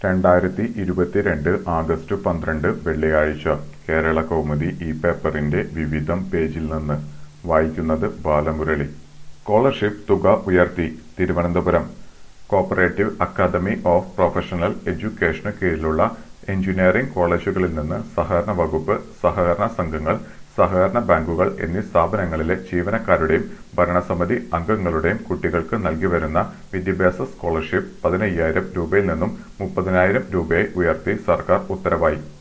രണ്ടായിരത്തി ഇരുപത്തിരണ്ട് ആഗസ്റ്റ് പന്ത്രണ്ട് വെള്ളിയാഴ്ച കേരള കൗമുദി ഈ പേപ്പറിന്റെ വിവിധം പേജിൽ നിന്ന് വായിക്കുന്നത് ബാലമുരളി സ്കോളർഷിപ്പ് തുക ഉയർത്തി Thiruvananthapuram cooperative academy of professional എഡ്യൂക്കേഷന് കീഴിലുള്ള എഞ്ചിനീയറിംഗ് കോളേജുകളിൽ നിന്ന് സഹകരണ വകുപ്പ് സഹകരണ സംഘങ്ങൾ സഹകരണ ബാങ്കുകൾ എന്നീ സ്ഥാപനങ്ങളിലെ ജീവനക്കാരുടെയും ഭരണസമിതി അംഗങ്ങളുടെയും കുട്ടികൾക്ക് നൽകിവരുന്ന വിദ്യാഭ്യാസ സ്കോളർഷിപ്പ് പതിനയ്യായിരം രൂപയിൽ നിന്നും മുപ്പതിനായിരം രൂപയായി ഉയർത്തി സർക്കാർ ഉത്തരവായി